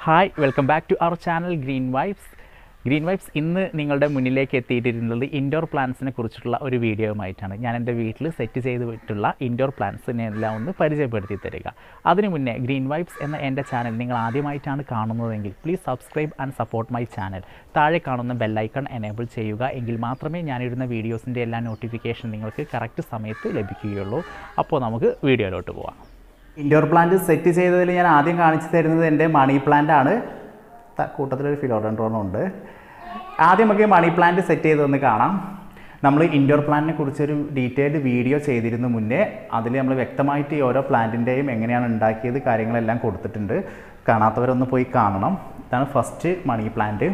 hi welcome back to our channel green vibes green vibes ഇന്ന് നിങ്ങളുടെ മുന്നിലേക്ക് എത്തിയിട്ടിരുന്നത് indoor പ്ലാന്റ്സിനെ കുറിച്ചിട്ടുള്ള ഒരു വീഡിയോയുമായിട്ടാണ് ഞാൻ എൻ്റെ വീട്ടിൽ സെറ്റ് ചെയ്ത് വിട്ടുള്ള ഇൻഡോർ പ്ലാന്റ്സിനെ എല്ലാം ഒന്ന് പരിചയപ്പെടുത്തി തരിക അതിനു മുന്നേ ഗ്രീൻ വൈബ്സ് എന്ന എൻ്റെ ചാനൽ നിങ്ങൾ ആദ്യമായിട്ടാണ് കാണുന്നതെങ്കിൽ please subscribe and support my channel താഴെ കാണുന്ന ബെല്ലൈക്കൺ എനേബിൾ ചെയ്യുക എങ്കിൽ മാത്രമേ ഞാനിടുന്ന വീഡിയോസിൻ്റെ എല്ലാ നോട്ടിഫിക്കേഷൻ നിങ്ങൾക്ക് കറക്റ്റ് സമയത്ത് ലഭിക്കുകയുള്ളൂ അപ്പോൾ നമുക്ക് വീഡിയോയിലോട്ട് പോവാം ഇൻഡോർ പ്ലാന്റ് സെറ്റ് ചെയ്തതിൽ ഞാൻ ആദ്യം കാണിച്ചു തരുന്നത് എൻ്റെ മണി പ്ലാന്റ് ആണ് ത- കൂട്ടത്തിലൊരു ഫിലോഡൻഡ്രോണും ഉണ്ട് ആദ്യം നമുക്ക് മണി പ്ലാന്റ് സെറ്റ് ചെയ്തൊന്ന് കാണാം നമ്മൾ ഇൻഡോർ പ്ലാന്റിനെ കുറിച്ചൊരു ഡീറ്റെയിൽഡ് വീഡിയോ ചെയ്തിരുന്നു മുന്നേ അതിൽ നമ്മൾ വ്യക്തമായിട്ട് ഈ ഓരോ പ്ലാന്റിൻ്റെയും എങ്ങനെയാണ് ഉണ്ടാക്കിയത് കാര്യങ്ങളെല്ലാം കൊടുത്തിട്ടുണ്ട് കാണാത്തവരൊന്ന് പോയി കാണണം ഇതാണ് ഫസ്റ്റ് മണി പ്ലാന്റ്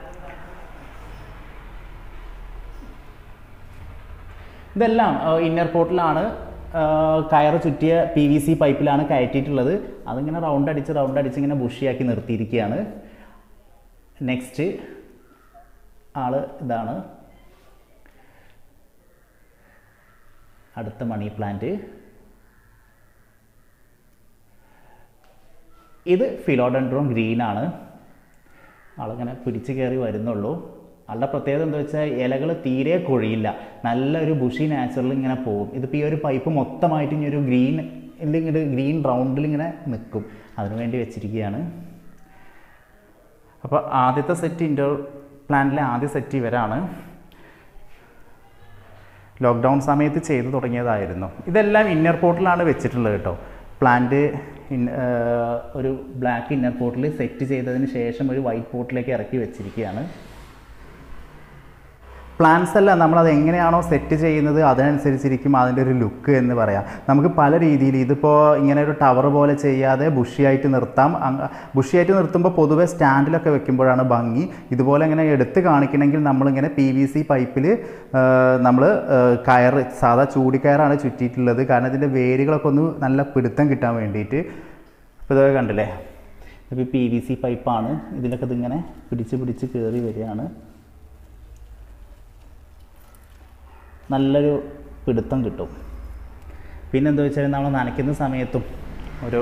ഇതെല്ലാം ഇന്നർ പോർട്ടിലാണ് കയറ് ചുറ്റിയ പി വി സി പൈപ്പിലാണ് കയറ്റിയിട്ടുള്ളത് അതിങ്ങനെ റൗണ്ട് അടിച്ച് റൗണ്ട് അടിച്ച് ഇങ്ങനെ ബുഷിയാക്കി നിർത്തിയിരിക്കുകയാണ് നെക്സ്റ്റ് ആള് ഇതാണ് അടുത്ത മണി പ്ലാന്റ് ഇത് ഫിലോഡൻഡ്രോൺ ഗ്രീൻ ആണ് ആളിങ്ങനെ പിടിച്ച് കയറി വരുന്നുള്ളൂ ആളുടെ പ്രത്യേകത എന്താ വെച്ചാൽ ഇലകൾ തീരെ കൊഴിയില്ല നല്ലൊരു ബുഷി നാച്ചുറൽ ഇങ്ങനെ പോകും ഇതിപ്പോൾ ഈ ഒരു പൈപ്പ് മൊത്തമായിട്ട് ഇനി ഒരു ഗ്രീൻ ഇങ്ങോട്ട് ഗ്രീൻ റൗണ്ടിൽ ഇങ്ങനെ നിൽക്കും അതിനു വേണ്ടി വെച്ചിരിക്കുകയാണ് അപ്പോൾ ആദ്യത്തെ സെറ്റ് ഇൻഡോർ പ്ലാന്റിലെ ആദ്യ സെറ്റ് ഇവരാണ് ലോക്ക്ഡൗൺ സമയത്ത് ചെയ്തു തുടങ്ങിയതായിരുന്നു ഇതെല്ലാം ഇന്നർ പോർട്ടിലാണ് വെച്ചിട്ടുള്ളത് കേട്ടോ പ്ലാന്റ് ഇൻ ഒരു ബ്ലാക്ക് ഇന്നർ പോർട്ടിൽ സെറ്റ് ചെയ്തതിന് ശേഷം ഒരു വൈറ്റ് പോർട്ടിലേക്ക് ഇറക്കി വെച്ചിരിക്കുകയാണ് പ്ലാൻസ് അല്ല നമ്മളത് എങ്ങനെയാണോ സെറ്റ് ചെയ്യുന്നത് അതിനനുസരിച്ചിരിക്കും അതിൻ്റെ ഒരു ലുക്ക് എന്ന് പറയാം നമുക്ക് പല രീതിയിൽ ഇതിപ്പോൾ ഇങ്ങനെ ഒരു ടവർ പോലെ ചെയ്യാതെ ബുഷിയായിട്ട് നിർത്താം അങ്ങ- ബുഷിയായിട്ട് നിർത്തുമ്പോൾ പൊതുവെ സ്റ്റാൻഡിലൊക്കെ വെക്കുമ്പോഴാണ് ഭംഗി ഇതുപോലെ ഇങ്ങനെ എടുത്ത് കാണിക്കണമെങ്കിൽ നമ്മളിങ്ങനെ പി വി സി പൈപ്പിൽ നമ്മൾ കയറ് സാധാ ചൂടിക്കയറാണ് ചുറ്റിയിട്ടുള്ളത് കാരണം ഇതിൻ്റെ വേരുകളൊക്കെ ഒന്ന് നല്ല പിടുത്തം കിട്ടാൻ വേണ്ടിയിട്ട് ഇപ്പോൾ ഇതൊക്കെ കണ്ടില്ലേ ഇപ്പോൾ പി വി സി പൈപ്പാണ് ഇതിലൊക്കെ ഇതിങ്ങനെ പിടിച്ച് പിടിച്ച് കയറി വരികയാണ് നല്ലൊരു പിടുത്തം കിട്ടും പിന്നെ എന്താ വെച്ചാൽ നമ്മൾ നനയ്ക്കുന്ന സമയത്തും ഒരു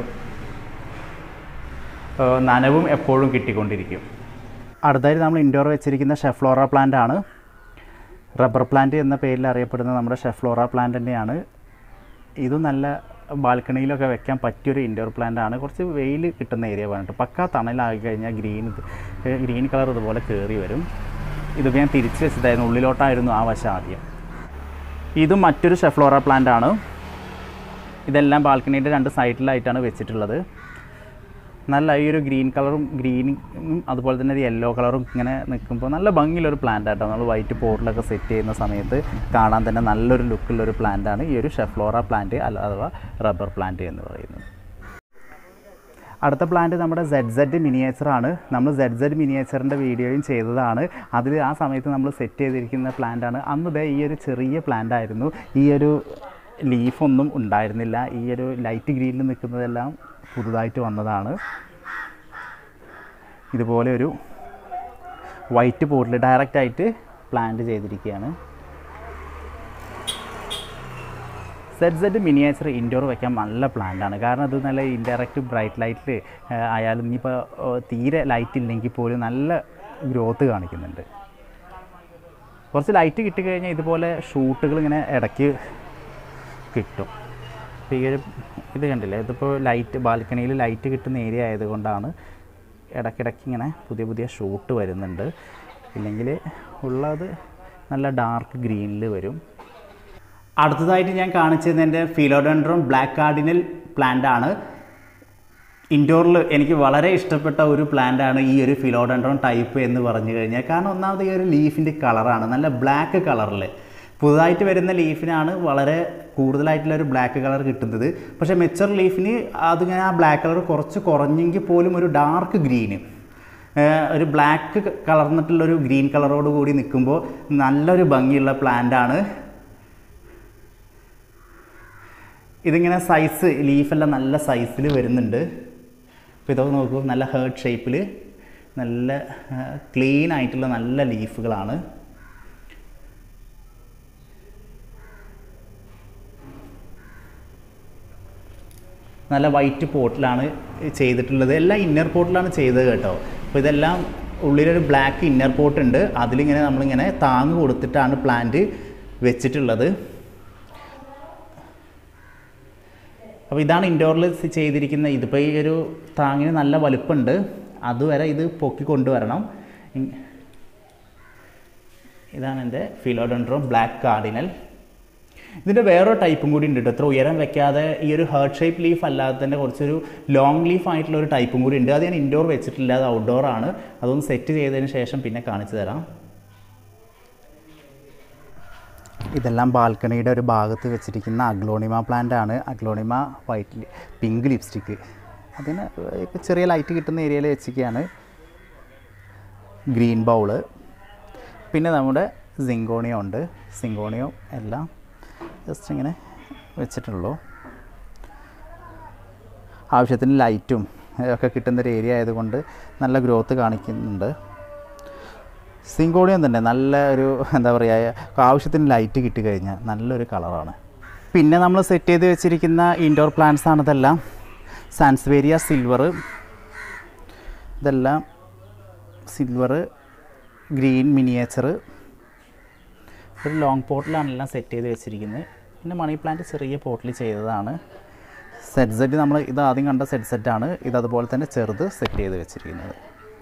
ആ, നനവും എപ്പോഴും കിട്ടിക്കൊണ്ടിരിക്കും അടുത്തായിട്ട് നമ്മൾ ഇൻഡോർ വെച്ചിരിക്കുന്ന ഷെഫ്ലോറ പ്ലാന്റ് ആണ് റബ്ബർ പ്ലാന്റ് എന്ന പേരിൽ അറിയപ്പെടുന്ന നമ്മുടെ ഷെഫ്ലോറ പ്ലാന്റ് തന്നെയാണ് ഇതും നല്ല ബാൽക്കണിയിലൊക്കെ വെക്കാൻ പറ്റിയൊരു ഇൻഡോർ പ്ലാന്റ് ആണ് കുറച്ച് വെയിൽ കിട്ടുന്ന ഏരിയ പറഞ്ഞിട്ട് പക്കാ തണലായി കഴിഞ്ഞാൽ ഗ്രീൻ ഇത് ഗ്രീൻ കളർ ഇതുപോലെ കയറി വരും ഇതിപ്പോൾ ഞാൻ തിരിച്ച് വെച്ചതായിരുന്നു ഉള്ളിലോട്ടായിരുന്നു ആ വശം ആദ്യം ഇതും മറ്റൊരു ഷെഫ്ലോറ പ്ലാന്റ് ആണ് ഇതെല്ലാം ബാൽക്കണിയുടെ രണ്ട് സൈഡിലായിട്ടാണ് വെച്ചിട്ടുള്ളത് നല്ല ഈ ഒരു ഗ്രീൻ കളറും ഗ്രീനും അതുപോലെ തന്നെ ഒരു യെല്ലോ കളറും ഇങ്ങനെ നിൽക്കുമ്പോൾ നല്ല ഭംഗിയുള്ളൊരു പ്ലാന്റ് ആട്ടോ നമ്മൾ വൈറ്റ് പോർട്ടിലൊക്കെ സെറ്റ് ചെയ്യുന്ന സമയത്ത് കാണാൻ തന്നെ നല്ലൊരു ലുക്കുള്ളൊരു പ്ലാന്റ് ആണ് ഈ ഒരു ഷെഫ്ലോറ പ്ലാന്റ് അല്ല അഥവാ റബ്ബർ പ്ലാന്റ് എന്ന് പറയുന്നത് അടുത്ത പ്ലാന്റ് നമ്മുടെ സെഡ് സെഡ് മിനിയേച്ചറാണ് നമ്മൾ സെഡ് സെഡ് മിനിയേച്ചറിൻ്റെ വീഡിയോയും ചെയ്തതാണ് അതിൽ ആ സമയത്ത് നമ്മൾ സെറ്റ് ചെയ്തിരിക്കുന്ന പ്ലാന്റാണ് അന്ന് ദേ ഈ ഒരു ചെറിയ പ്ലാന്റ് ആയിരുന്നു ഈ ഒരു ലീഫൊന്നും ഉണ്ടായിരുന്നില്ല ഈ ഒരു ലൈറ്റ് ഗ്രീനിൽ നിൽക്കുന്നതെല്ലാം പുതുതായിട്ട് വന്നതാണ് ഇതുപോലെ ഒരു വൈറ്റ് പോർട്ടിൽ ഡയറക്റ്റായിട്ട് പ്ലാന്റ് ചെയ്തിരിക്കുകയാണ് സെഡ് സെഡ് മിനിയേച്ചർ ഇൻഡോർ വെക്കാൻ നല്ല പ്ലാന്റ് ആണ് കാരണം അത് നല്ല ഇൻഡയറക്റ്റ് ബ്രൈറ്റ് ലൈറ്റിൽ ആയാലും ഇനിയിപ്പോൾ തീരെ ലൈറ്റ് ഇല്ലെങ്കിൽ പോലും നല്ല ഗ്രോത്ത് കാണിക്കുന്നുണ്ട് കുറച്ച് ലൈറ്റ് കിട്ടിക്കഴിഞ്ഞാൽ ഇതുപോലെ ഷൂട്ടുകൾ ഇങ്ങനെ ഇടയ്ക്ക് കിട്ടും ഇപ്പോൾ ഈ ഒരു ഇത് കണ്ടില്ലേ ഇതിപ്പോൾ ലൈറ്റ് ബാൽക്കണിയിൽ ലൈറ്റ് കിട്ടുന്ന ഏരിയ ആയതുകൊണ്ടാണ് ഇടയ്ക്കിടയ്ക്ക് ഇങ്ങനെ പുതിയ പുതിയ ഷൂട്ട് വരുന്നുണ്ട് ഇല്ലെങ്കിൽ ഉള്ളത് നല്ല ഡാർക്ക് ഗ്രീനിൽ വരും അടുത്തതായിട്ട് ഞാൻ കാണിച്ചത് എൻ്റെ ഫിലോഡൻഡ്രോൺ ബ്ലാക്ക് കാർഡിനൽ പ്ലാന്റ് ആണ് ഇൻഡോറിൽ എനിക്ക് വളരെ ഇഷ്ടപ്പെട്ട ഒരു പ്ലാന്റ് ആണ് ഈ ഒരു ഫിലോഡൻഡ്രോൺ ടൈപ്പ് എന്ന് പറഞ്ഞു കഴിഞ്ഞാൽ കാരണം ഒന്നാമത് ഈ ഒരു ലീഫിൻ്റെ കളറാണ് നല്ല ബ്ലാക്ക് കളറിൽ പുതുതായിട്ട് വരുന്ന ലീഫിനാണ് വളരെ കൂടുതലായിട്ടുള്ള ഒരു ബ്ലാക്ക് കളർ കിട്ടുന്നത് പക്ഷേ മെച്ചർ ലീഫിന് അതിങ്ങനെ ആ ബ്ലാക്ക് കളർ കുറച്ച് കുറഞ്ഞെങ്കിൽ പോലും ഒരു ഡാർക്ക് ഗ്രീന് ഒരു ബ്ലാക്ക് കളർന്നിട്ടുള്ളൊരു ഗ്രീൻ കളറോട് കൂടി നിൽക്കുമ്പോൾ നല്ലൊരു ഭംഗിയുള്ള പ്ലാന്റ് ആണ് ഇതിങ്ങനെ സൈസ് ലീഫെല്ലാം നല്ല സൈസിൽ വരുന്നുണ്ട് അപ്പോൾ ഇതൊക്കെ നോക്കൂ നല്ല ഹേർട്ട് ഷേപ്പിൽ നല്ല ക്ലീൻ ആയിട്ടുള്ള നല്ല ലീഫുകളാണ് നല്ല വൈറ്റ് പോട്ടിലാണ് ചെയ്തിട്ടുള്ളത് എല്ലാം ഇന്നർ പോട്ടിലാണ് ചെയ്തത് കേട്ടോ അപ്പോൾ ഇതെല്ലാം ഉള്ളിലൊരു ബ്ലാക്ക് ഇന്നർ പോട്ട് ഉണ്ട് അതിലിങ്ങനെ നമ്മളിങ്ങനെ താങ്ങ് കൊടുത്തിട്ടാണ് പ്ലാന്റ് വെച്ചിട്ടുള്ളത് അപ്പോൾ ഇതാണ് ഇൻഡോറിൽ ചെയ്തിരിക്കുന്ന ഇതിപ്പോൾ ഈ ഒരു താങ്ങിന് നല്ല വലുപ്പമുണ്ട് അതുവരെ ഇത് പൊക്കി കൊണ്ടുവരണം ഇ- ഇതാണ് എൻ്റെ ഫിലോഡൻഡ്രോം ബ്ലാക്ക് കാർഡിനൽ ഇതിൻ്റെ വേറൊരു ടൈപ്പും കൂടി ഉണ്ട് കേട്ടോ ഇത്ര ഉയരം വെക്കാതെ ഈ ഒരു ഹേർട്ട് ഷേപ്പ് ലീഫ് അല്ലാതെ തന്നെ കുറച്ചൊരു ലോങ് ലീഫ് ആയിട്ടുള്ള ഒരു ടൈപ്പും കൂടി ഉണ്ട് അത് ഞാൻ ഇൻഡോർ വെച്ചിട്ടില്ല അത് ഔട്ട്ഡോർ ആണ് അതൊന്ന് സെറ്റ് ചെയ്തതിന് ശേഷം പിന്നെ കാണിച്ചു തരാം ഇതെല്ലാം ബാൽക്കണിയുടെ ഒരു ഭാഗത്ത് വെച്ചിരിക്കുന്ന അഗ്ലോണിമ പ്ലാന്റ് ആണ് അഗ്ലോണിമ വൈറ്റ് പിങ്ക് ലിപ്സ്റ്റിക്ക് അതിന് ഇപ്പം ചെറിയ ലൈറ്റ് കിട്ടുന്ന ഏരിയയിൽ വെച്ചിരിക്കുകയാണ് ഗ്രീൻ ബൗള് പിന്നെ നമ്മുടെ സിങ്കോണിയോ ഉണ്ട് സിങ്കോണിയോ എല്ലാം ജസ്റ്റ് ഇങ്ങനെ വെച്ചിട്ടുള്ളൂ ആവശ്യത്തിന് ലൈറ്റും ഒക്കെ കിട്ടുന്ന ഒരു ഏരിയ ആയതുകൊണ്ട് നല്ല ഗ്രോത്ത് കാണിക്കുന്നുണ്ട് സിങ്കോണിയം തന്നെ നല്ല ഒരു എന്താ പറയുക ആവശ്യത്തിന് ലൈറ്റ് കിട്ടിക്കഴിഞ്ഞാൽ നല്ലൊരു കളറാണ് പിന്നെ നമ്മൾ സെറ്റ് ചെയ്ത് വെച്ചിരിക്കുന്ന ഇൻഡോർ പ്ലാന്റ്സ് ആണ് ഇതെല്ലാം സാൻസ്വേരിയ സിൽവർ ഇതെല്ലാം സിൽവർ ഗ്രീൻ മിനിയേച്ചർ ഒരു ലോങ് പോട്ടിലാണ് എല്ലാം സെറ്റ് ചെയ്ത് വെച്ചിരിക്കുന്നത് പിന്നെ മണി പ്ലാന്റ് ചെറിയ പോട്ടിൽ ചെയ്തതാണ് സെറ്റ് സെറ്റ് നമ്മൾ ഇത് ആദ്യം കണ്ട സെറ്റ് സെറ്റാണ് ഇത് അതുപോലെ തന്നെ ചെറുത് സെറ്റ് ചെയ്ത് വെച്ചിരിക്കുന്നത്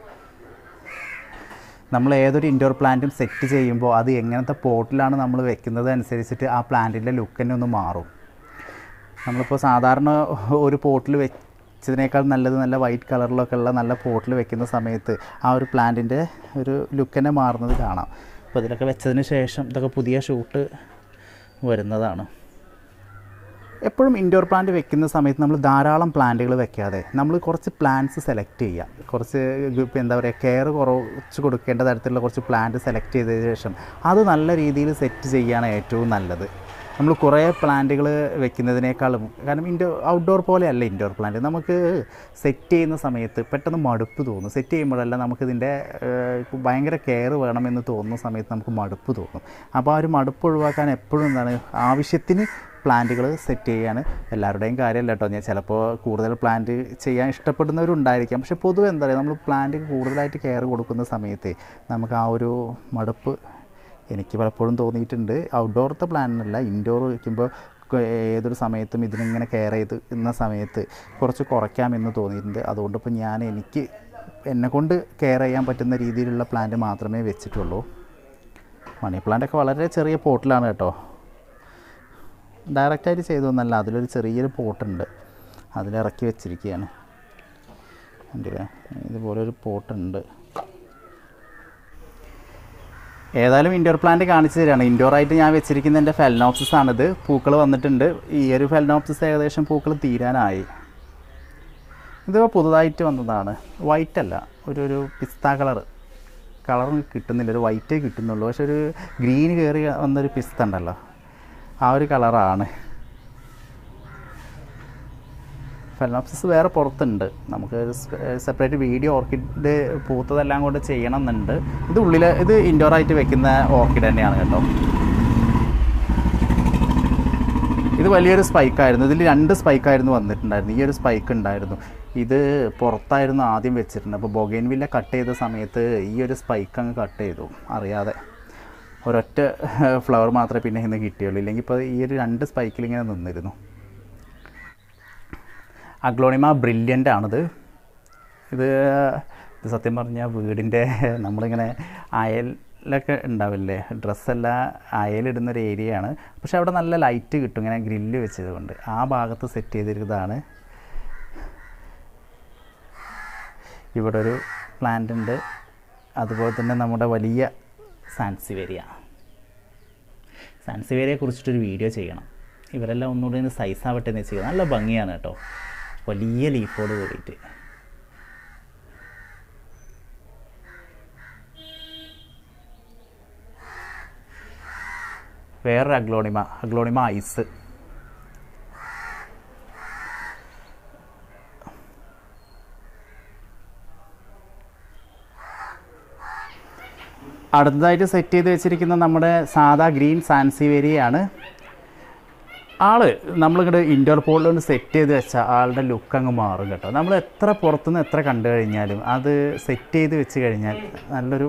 നമ്മൾ ഏതൊരു ഇൻഡോർ പ്ലാന്റും സെറ്റ് ചെയ്യുമ്പോൾ അത് എങ്ങനത്തെ പോട്ടിലാണ് നമ്മൾ വെക്കുന്നത് അനുസരിച്ചിട്ട് ആ പ്ലാന്റിൻ്റെ ലുക്ക് തന്നെ ഒന്ന് മാറും നമ്മളിപ്പോൾ സാധാരണ ഒരു പോട്ടിൽ വെച്ചതിനേക്കാൾ നല്ലത് നല്ല വൈറ്റ് കളറിലൊക്കെ ഉള്ള നല്ല പോട്ടിൽ വെക്കുന്ന സമയത്ത് ആ ഒരു പ്ലാന്റിൻ്റെ ഒരു ലുക്ക് തന്നെ മാറുന്നത് കാണാം അപ്പോൾ ഇതിലൊക്കെ വെച്ചതിന് ശേഷം ഇതൊക്കെ പുതിയ ഷൂട്ട് വരുന്നതാണ് എപ്പോഴും ഇൻഡോർ പ്ലാന്റ് വെക്കുന്ന സമയത്ത് നമ്മൾ ധാരാളം പ്ലാന്റുകൾ വെക്കാതെ നമ്മൾ കുറച്ച് പ്ലാന്റ്സ് സെലക്ട് ചെയ്യുക കുറച്ച് ഇപ്പം എന്താ പറയുക കെയർ കുറച്ച് കൊടുക്കേണ്ട തരത്തിലുള്ള കുറച്ച് പ്ലാന്റ് സെലക്ട് ചെയ്തതിന് ശേഷം അത് നല്ല രീതിയിൽ സെറ്റ് ചെയ്യുകയാണ് ഏറ്റവും നല്ലത് നമ്മൾ കുറേ പ്ലാന്റുകൾ വെക്കുന്നതിനേക്കാളും കാരണം ഇൻഡോർ ഔട്ട്ഡോർ പോലെയല്ല ഇൻഡോർ പ്ലാന്റ് നമുക്ക് സെറ്റ് ചെയ്യുന്ന സമയത്ത് പെട്ടെന്ന് മടുപ്പ് തോന്നും സെറ്റ് ചെയ്യുമ്പോഴല്ല നമുക്കിതിൻ്റെ ഏഹ്, ഭയങ്കര കെയർ വേണമെന്ന് തോന്നുന്ന സമയത്ത് നമുക്ക് മടുപ്പ് തോന്നും അപ്പോൾ ആ ഒരു മടുപ്പ് ഒഴിവാക്കാൻ എപ്പോഴും എന്താണ് ആവശ്യത്തിന് പ്ലാന്റുകൾ സെറ്റ് ചെയ്യാണ് എല്ലാവരുടെയും കാര്യമല്ല കേട്ടോ ഞാൻ ചിലപ്പോൾ കൂടുതൽ പ്ലാന്റ് ചെയ്യാൻ ഇഷ്ടപ്പെടുന്നവരുണ്ടായിരിക്കാം പക്ഷെ പൊതുവെ എന്താ പറയുക നമ്മൾ പ്ലാന്റ് കൂടുതലായിട്ട് കെയർ കൊടുക്കുന്ന സമയത്ത് നമുക്ക് ആ ഒരു മടുപ്പ് എനിക്ക് പലപ്പോഴും തോന്നിയിട്ടുണ്ട് ഔട്ട്ഡോറത്തെ പ്ലാനിനല്ല ഇൻഡോർ വയ്ക്കുമ്പോൾ ഏതൊരു സമയത്തും ഇതിനിങ്ങനെ കെയർ ചെയ്ത് ഇന്ന സമയത്ത് കുറച്ച് കുറയ്ക്കാമെന്ന് തോന്നിയിട്ടുണ്ട് അതുകൊണ്ട് ഇപ്പോൾ ഞാൻ എനിക്ക് എന്നെ കൊണ്ട് കെയർ ചെയ്യാൻ പറ്റുന്ന രീതിയിലുള്ള പ്ലാന്റ് മാത്രമേ വെച്ചിട്ടുള്ളൂ മണി പ്ലാന്റൊക്കെ വളരെ ചെറിയ പോട്ടിലാണ് കേട്ടോ ഡയറക്റ്റായിട്ട് ചെയ്തൊന്നല്ല അതിലൊരു ചെറിയൊരു പോട്ടുണ്ട് അതിലിറക്കി വെച്ചിരിക്കുകയാണ് കണ്ടില്ലേ ഇതുപോലെ ഒരു പോട്ടുണ്ട് ഏതായാലും ഇൻഡോർ പ്ലാന്റ് കാണിച്ചു തരാണ് ഇൻഡോർ ആയിട്ട് ഞാൻ വെച്ചിരിക്കുന്ന എൻ്റെ ഫെലനോപ്സിസ് ആണിത് പൂക്കൾ വന്നിട്ടുണ്ട് ഈ ഒരു ഫെലനോപ്സിസ് ഏകദേശം പൂക്കൾ തീരാനായി ഇത് പുതുതായിട്ട് വന്നതാണ് വൈറ്റ് അല്ല ഒരു ഒരു പിസ്ത കളർ കളർ കിട്ടുന്നില്ല ഒരു വൈറ്റേ കിട്ടുന്നുള്ളൂ പക്ഷെ ഒരു ഗ്രീൻ കയറി വന്നൊരു പിസ്ത ഉണ്ടല്ലോ ആ ഒരു കളറാണ് ഫെലനോപ്സിസ് വേറെ പുറത്തുണ്ട് നമുക്ക് സെപ്പറേറ്റ് വീഡിയോ ഓർക്കിഡ് പൂത്തതെല്ലാം കൊണ്ട് ചെയ്യണം എന്നുണ്ട് ഇത് ഉള്ളിൽ ഇത് ഇൻഡോർ ആയിട്ട് വെക്കുന്ന ഓർക്കിഡ് തന്നെയാണ് കേട്ടോ ഇത് വലിയൊരു സ്പൈക്കായിരുന്നു ഇതിൽ രണ്ട് സ്പൈക്കായിരുന്നു വന്നിട്ടുണ്ടായിരുന്നു ഈ ഒരു സ്പൈക്ക് ഉണ്ടായിരുന്നു ഇത് പുറത്തായിരുന്നു ആദ്യം വെച്ചിട്ടുണ്ട് അപ്പോൾ ബൊഗൈൻവില്ല കട്ട് ചെയ്ത സമയത്ത് ഈ ഒരു സ്പൈക്ക് അങ്ങ് കട്ട് ചെയ്തു അറിയാതെ ഒരൊറ്റ ഫ്ലവർ മാത്രമേ പിന്നെ ഇന്ന് കിട്ടിയുള്ളൂ ഇല്ലെങ്കിൽ ഇപ്പോൾ ഈ ഒരു രണ്ട് സ്പൈക്കിൽ ഇങ്ങനെ നിന്നിരുന്നു അഗ്ലോണിമ ബ്രില്യൻ്റ് ആണിത് ഇത് ഇത് സത്യം പറഞ്ഞാൽ വീടിൻ്റെ നമ്മളിങ്ങനെ അയലൊക്കെ ഉണ്ടാവില്ലേ ഡ്രസ്സെല്ലാം അയലിടുന്ന ഒരു ഏരിയയാണ് പക്ഷെ അവിടെ നല്ല ലൈറ്റ് കിട്ടും ഇങ്ങനെ ഗ്രില്ല് വെച്ചത് കൊണ്ട് ആ ഭാഗത്ത് സെറ്റ് ചെയ്തിരുന്നതാണ് ഇവിടെ ഒരു പ്ലാന്റ് ഉണ്ട് അതുപോലെ തന്നെ നമ്മുടെ വലിയ സാൻസിവേരിയ സാൻസിവേരിയെ കുറിച്ചിട്ടൊരു വീഡിയോ ചെയ്യണം ഇവരെല്ലാം ഒന്നുകൂടി ഒന്ന് സൈസ് ആവട്ടെ എന്ന് വെച്ചാൽ നല്ല ഭംഗിയാണ് കേട്ടോ വലിയ ലീഫോട് കൂടിയിട്ട് വേറൊരു അഗ്ലോണിമ അഗ്ലോണിമ ഐസ് അടുത്തതായിട്ട് സെറ്റ് ചെയ്ത് വെച്ചിരിക്കുന്ന നമ്മുടെ സാദാ ഗ്രീൻ സാൻസിവേരിയാണ് ആള് നമ്മളിങ്ങോട്ട് ഇൻഡോർ പോളിൽ ഒന്ന് സെറ്റ് ചെയ്ത് വെച്ചാൽ ആളുടെ ലുക്ക് അങ്ങ് മാറും കേട്ടോ നമ്മൾ എത്ര പുറത്തുനിന്ന് എത്ര കണ്ടു കഴിഞ്ഞാലും അത് സെറ്റ് ചെയ്ത് വെച്ച് കഴിഞ്ഞാൽ നല്ലൊരു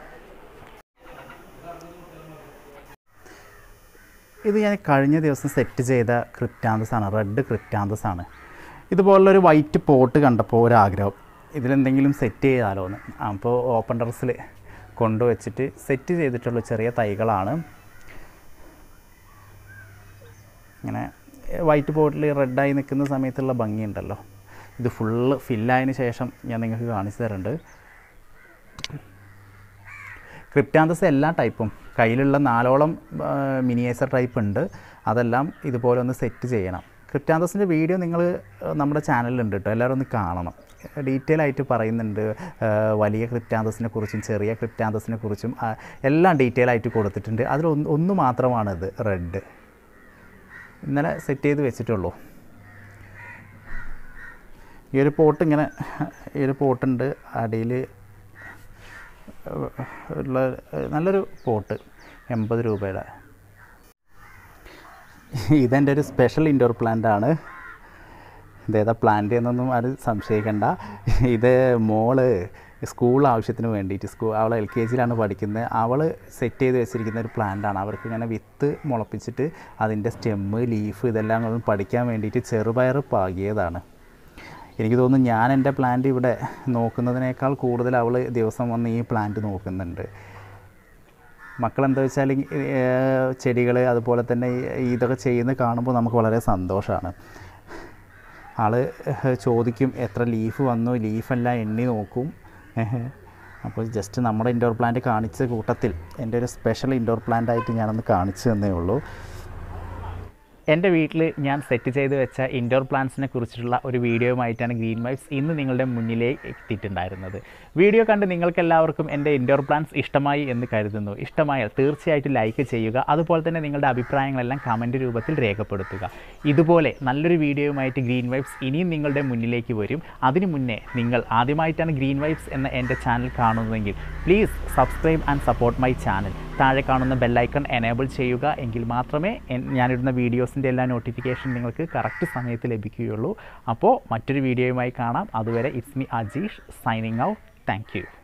ഇത് ഞാൻ കഴിഞ്ഞ ദിവസം സെറ്റ് ചെയ്ത ക്രിപ്റ്റാന്തസ് ആണ് റെഡ് ക്രിപ്റ്റാന്തസ് ആണ് ഇതുപോലുള്ളൊരു വൈറ്റ് പോട്ട് കണ്ടപ്പോൾ ഒരാഗ്രഹം ഇതിലെന്തെങ്കിലും സെറ്റ് ചെയ്താലോ എന്ന് അപ്പോൾ ഓപ്പൺ ടെറസിൽ കൊണ്ടുവച്ചിട്ട് സെറ്റ് ചെയ്തിട്ടുള്ള ചെറിയ തൈകളാണ് ഇങ്ങനെ വൈറ്റ് പോട്ടിൽ റെഡായി നിൽക്കുന്ന സമയത്തുള്ള ഭംഗിയുണ്ടല്ലോ ഇത് ഫുള്ള് ഫില്ലായതിന് ശേഷം ഞാൻ നിങ്ങൾക്ക് കാണിച്ചു തരുന്നുണ്ട് ക്രിപ്റ്റാന്തസ് എല്ലാ ടൈപ്പും കയ്യിലുള്ള നാലോളം മിനിയേച്ചർ ടൈപ്പ് ഉണ്ട് അതെല്ലാം ഇതുപോലെ ഒന്ന് സെറ്റ് ചെയ്യണം ക്രിപ്റ്റാന്തസിൻ്റെ വീഡിയോ നിങ്ങൾ നമ്മുടെ ചാനലിലുണ്ട് കേട്ടോ എല്ലാവരും ഒന്ന് കാണണം ഡീറ്റെയിൽ ആയിട്ട് പറയുന്നുണ്ട് ആ, വലിയ ക്രിപ്റ്റാന്തസിനെ കുറിച്ചും ചെറിയ ക്രിപ്റ്റാന്തസിനെ കുറിച്ചും ആ, എല്ലാം ഡീറ്റെയിൽ ആയിട്ട് കൊടുത്തിട്ടുണ്ട് അതിൽ ഒന്ന് ഒന്ന് മാത്രമാണിത് റെഡ് ഇന്നലെ സെറ്റ് ചെയ്ത് വെച്ചിട്ടുള്ളൂ ഈ ഒരു പോട്ട് ഇങ്ങനെ ഈ ഒരു പോട്ടുണ്ട് അടിയിൽ ഉള്ള നല്ലൊരു പോട്ട് എൺപത് രൂപയുടെ ഇതെൻ്റെ ഒരു സ്പെഷ്യൽ ഇൻഡോർ പ്ലാന്റ് ആണ് ഇതേതാ പ്ലാന്റ് എന്നൊന്നും അത് സംശയിക്കണ്ട ഇത് മോള് സ്കൂൾ ആവശ്യത്തിന് വേണ്ടിയിട്ട് സ്കൂൾ അവൾ എൽ കെ ജിയിലാണ് പഠിക്കുന്നത് അവൾ സെറ്റ് ചെയ്ത് വെച്ചിരിക്കുന്ന ഒരു പ്ലാന്റ് ആണ് അവർക്ക് ഇങ്ങനെ വിത്ത് മുളപ്പിച്ചിട്ട് അതിൻ്റെ സ്റ്റെമ്മ് ലീഫ് ഇതെല്ലാം കൂടെ പഠിക്കാൻ വേണ്ടിയിട്ട് ചെറുപയർ പാകിയതാണ് എനിക്ക് തോന്നുന്നു ഞാൻ എൻ്റെ പ്ലാന്റ് ഇവിടെ നോക്കുന്നതിനേക്കാൾ കൂടുതൽ അവൾ ദിവസം വന്ന് ഈ പ്ലാന്റ് നോക്കുന്നുണ്ട് മക്കളെന്താ വെച്ചാൽ ചെടികൾ അതുപോലെ തന്നെ ഈ ഇതൊക്കെ ചെയ്യുന്നത് കാണുമ്പോൾ നമുക്ക് വളരെ സന്തോഷമാണ് ആൾ ചോദിക്കും എത്ര ലീഫ് വന്നു ലീഫെല്ലാം എണ്ണി നോക്കും അപ്പോൾ ജസ്റ്റ് നമ്മുടെ ഇൻഡോർ പ്ലാന്റ് കാണിച്ച കൂട്ടത്തിൽ എൻ്റെ ഒരു സ്പെഷ്യൽ ഇൻഡോർ പ്ലാന്റ് ആയിട്ട് ഞാനൊന്ന് കാണിച്ചു തന്നേ ഉള്ളൂ എൻ്റെ വീട്ടിൽ ഞാൻ സെറ്റ് ചെയ്ത് വെച്ച ഇൻഡോർ പ്ലാന്റ്സിനെ കുറിച്ചിട്ടുള്ള ഒരു വീഡിയോയുമായിട്ടാണ് ഗ്രീൻ വൈബ്സ് ഇന്ന് നിങ്ങളുടെ മുന്നിലേക്ക് എത്തിയിട്ടുണ്ടായിരുന്നത് വീഡിയോ കണ്ട് നിങ്ങൾക്ക് എല്ലാവർക്കും എൻ്റെ ഇൻഡോർ പ്ലാന്റ്സ് ഇഷ്ടമായി എന്ന് കരുതുന്നു ഇഷ്ടമായാൽ തീർച്ചയായിട്ടും ലൈക്ക് ചെയ്യുക അതുപോലെ തന്നെ നിങ്ങളുടെ അഭിപ്രായങ്ങളെല്ലാം കമൻറ്റ് രൂപത്തിൽ രേഖപ്പെടുത്തുക ഇതുപോലെ നല്ലൊരു വീഡിയോയുമായിട്ട് ഗ്രീൻ വൈബ്സ് ഇനിയും നിങ്ങളുടെ മുന്നിലേക്ക് വരും അതിനു മുന്നേ നിങ്ങൾ ആദ്യമായിട്ടാണ് ഗ്രീൻ വൈബ്സ് എന്ന എൻ്റെ ചാനൽ കാണുന്നതെങ്കിൽ please subscribe and support my channel താഴെ കാണുന്ന ബെല്ലൈക്കൺ എനേബിൾ ചെയ്യുക എങ്കിൽ മാത്രമേ എൻ- ഞാനിടുന്ന വീഡിയോസിൻ്റെ എല്ലാ നോട്ടിഫിക്കേഷൻ നിങ്ങൾക്ക് കറക്റ്റ് സമയത്ത് ലഭിക്കുകയുള്ളൂ അപ്പോൾ മറ്റൊരു വീഡിയോയുമായി കാണാം അതുവരെ it's me Ajeesh signing out thank U